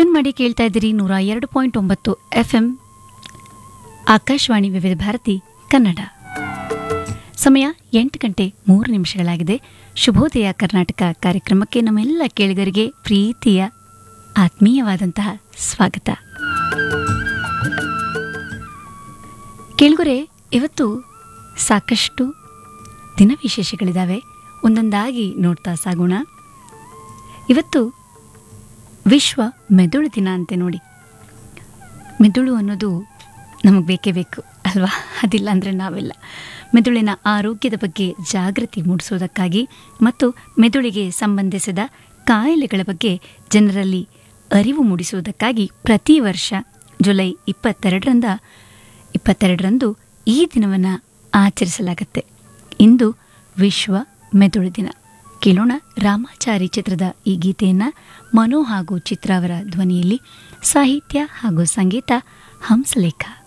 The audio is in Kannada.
ಟ್ಯೂನ್ ಮಾಡಿ ಕೇಳ್ತಾ ಇದ್ದೀರಿ ನೂರ ಎರಡು ಪಾಯಿಂಟ್ ಒಂಬತ್ತು ಎಫ್ ಎಂ ಆಕಾಶವಾಣಿ ವಿವಿಧ ಭಾರತಿ ಕನ್ನಡ ಸಮಯ ಎಂಟು ಗಂಟೆ ಮೂರು ನಿಮಿಷಗಳಾಗಿದೆ ಶುಭೋದಯ ಕರ್ನಾಟಕ ಕಾರ್ಯಕ್ರಮಕ್ಕೆ ನಮ್ಮೆಲ್ಲ ಕೇಳಿಗರಿಗೆ ಪ್ರೀತಿಯ ಆತ್ಮೀಯವಾದಂತಹ ಸ್ವಾಗತ ಕೇಳುಗರೆ ಇವತ್ತು ಸಾಕಷ್ಟು ದಿನ ವಿಶೇಷಗಳಿದ್ದಾವೆ ಒಂದೊಂದಾಗಿ ನೋಡ್ತಾ ಸಾಗೋಣ ಇವತ್ತು ವಿಶ್ವ ಮೆದುಳು ದಿನ ಅಂತೆ ನೋಡಿ ಮೆದುಳು ಅನ್ನೋದು ನಮಗೆ ಬೇಕೇ ಬೇಕು ಅಲ್ವಾ ಅದಿಲ್ಲ ಅಂದರೆ ನಾವೆಲ್ಲ ಮೆದುಳಿನ ಆರೋಗ್ಯದ ಬಗ್ಗೆ ಜಾಗೃತಿ ಮೂಡಿಸೋದಕ್ಕಾಗಿ ಮತ್ತು ಮೆದುಳಿಗೆ ಸಂಬಂಧಿಸಿದ ಕಾಯಿಲೆಗಳ ಬಗ್ಗೆ ಜನರಲ್ಲಿ ಅರಿವು ಮೂಡಿಸುವುದಕ್ಕಾಗಿ ಪ್ರತಿ ವರ್ಷ ಜುಲೈ ಇಪ್ಪತ್ತೆರಡರಿಂದ ಇಪ್ಪತ್ತೆರಡರಂದು ಈ ದಿನವನ್ನು ಆಚರಿಸಲಾಗುತ್ತೆ ಇಂದು ವಿಶ್ವ ಮೆದುಳು ದಿನ ಕೇಳೋಣ ರಾಮಾಚಾರಿ ಚಿತ್ರದ ಈ ಗೀತೆಯನ್ನು ಮನೋ ಹಾಗೂ ಚಿತ್ರ ಅವರ ಧ್ವನಿಯಲ್ಲಿ ಸಾಹಿತ್ಯ ಹಾಗೂ ಸಂಗೀತ ಹಂಸಲೇಖ